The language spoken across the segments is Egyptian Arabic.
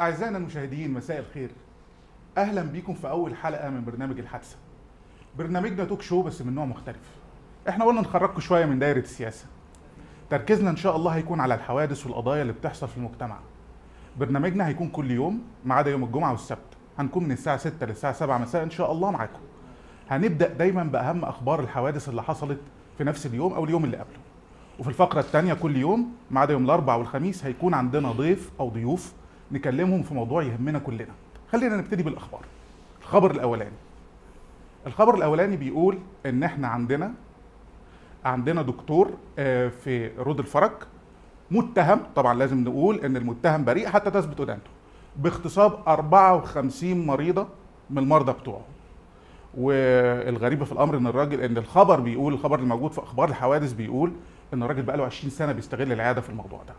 أعزائنا المشاهدين مساء الخير أهلا بيكم في أول حلقة من برنامج الحادثة برنامجنا توك شو بس من نوع مختلف احنا قلنا نخرجكم شوية من دايرة السياسة تركيزنا إن شاء الله هيكون على الحوادث والقضايا اللي بتحصل في المجتمع برنامجنا هيكون كل يوم ما عدا يوم الجمعة والسبت هنكون من الساعة 6 للساعة 7 مساء إن شاء الله معاكم هنبدأ دايما بأهم أخبار الحوادث اللي حصلت في نفس اليوم أو اليوم اللي قبله وفي الفقرة الثانية كل يوم ما عدا يوم الأربع والخميس هيكون عندنا ضيف أو ضيوف نكلمهم في موضوع يهمنا كلنا خلينا نبتدي بالأخبار الخبر الأولاني الخبر الأولاني بيقول إن إحنا عندنا عندنا دكتور آه، في رود الفرج متهم طبعا لازم نقول ان المتهم بريء حتى تثبت ادانته باغتصاب 54 مريضه من المرضى بتوعه والغريبه في الامر ان الراجل ان الخبر بيقول الخبر الموجود في اخبار الحوادث بيقول ان الراجل بقاله 20 سنه بيستغل العياده في الموضوع ده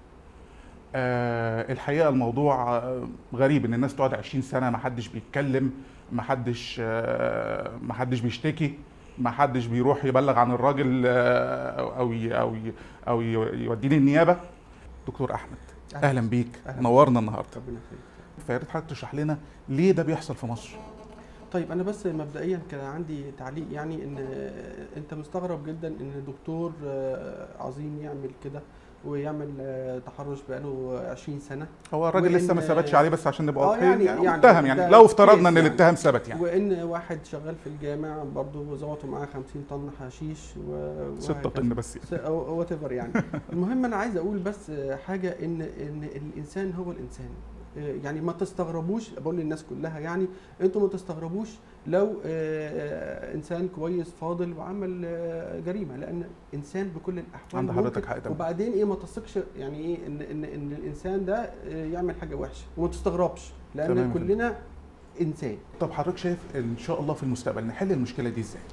آه الحقيقه الموضوع آه، غريب ان الناس تقعد 20 سنه ما حدش بيتكلم ما حدش آه ما حدش بيشتكي ما حدش بيروح يبلغ عن الراجل آه، او ي- او ي- او ي- يوديه للنيابه دكتور احمد أهلا. اهلا بيك أهلا. نورنا النهارده ربنا يخليك فيا ريت حضرتك تشرح لنا ليه ده بيحصل في مصر طيب انا بس مبدئيا كان عندي تعليق يعني ان انت مستغرب جدا ان دكتور آه، عظيم يعمل كده ويعمل آه، تحرش بقاله 20 سنه هو الراجل وإن- لسه ما ثبتش عليه بس عشان نبقى آه، واضحين يعني- يعني, يعني متهم يعني ده لو افترضنا ان كيس يعني. الاتهام ثبت يعني وان واحد شغال في الجامع برضه ظبطوا معاه 50 طن حشيش و 6 طن بس يعني. وات ايفر يعني المهم انا عايز اقول بس حاجه ان ان الانسان هو الانسان يعني ما تستغربوش بقول للناس كلها يعني انتوا ما تستغربوش لو آه، انسان كويس فاضل وعمل آه، جريمه لان انسان بكل الاحوال عند حضرتك ممكن- حق تمام. وبعدين ايه ما تثقش يعني ايه ان ان ان الانسان ده آه، يعمل حاجه وحشه وما تستغربش لان تمام يا فندم. كلنا انسان طب حضرتك شايف ان شاء الله في المستقبل نحل المشكله دي ازاي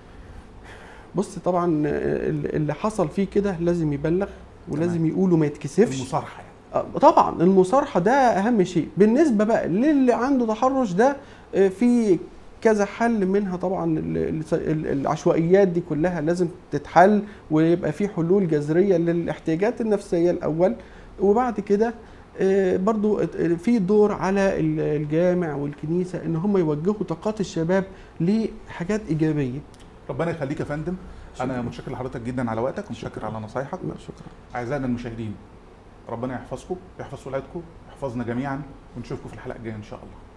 بص طبعا ال- اللي حصل فيه كده لازم يبلغ ولازم يقوله ما يتكسفش المصارحه يعني آه، طبعا المصارحه ده اهم شيء بالنسبه بقى للي عنده تحرش ده آه، في كذا حل منها طبعا ال- ال- ال- العشوائيات دي كلها لازم تتحل ويبقى في حلول جذريه للاحتياجات النفسيه الاول وبعد كده آه، برضو ات- في دور على ال- الجامع والكنيسه ان هم يوجهوا طاقات الشباب لحاجات ايجابيه ربنا يخليك يا فندم انا شكراً. متشكر لحضرتك جدا على وقتك ومتشكر على نصايحك لا، شكرا اعزائنا المشاهدين ربنا يحفظكم يحفظ ولادكم يحفظنا جميعا ونشوفكم في الحلقه الجايه ان شاء الله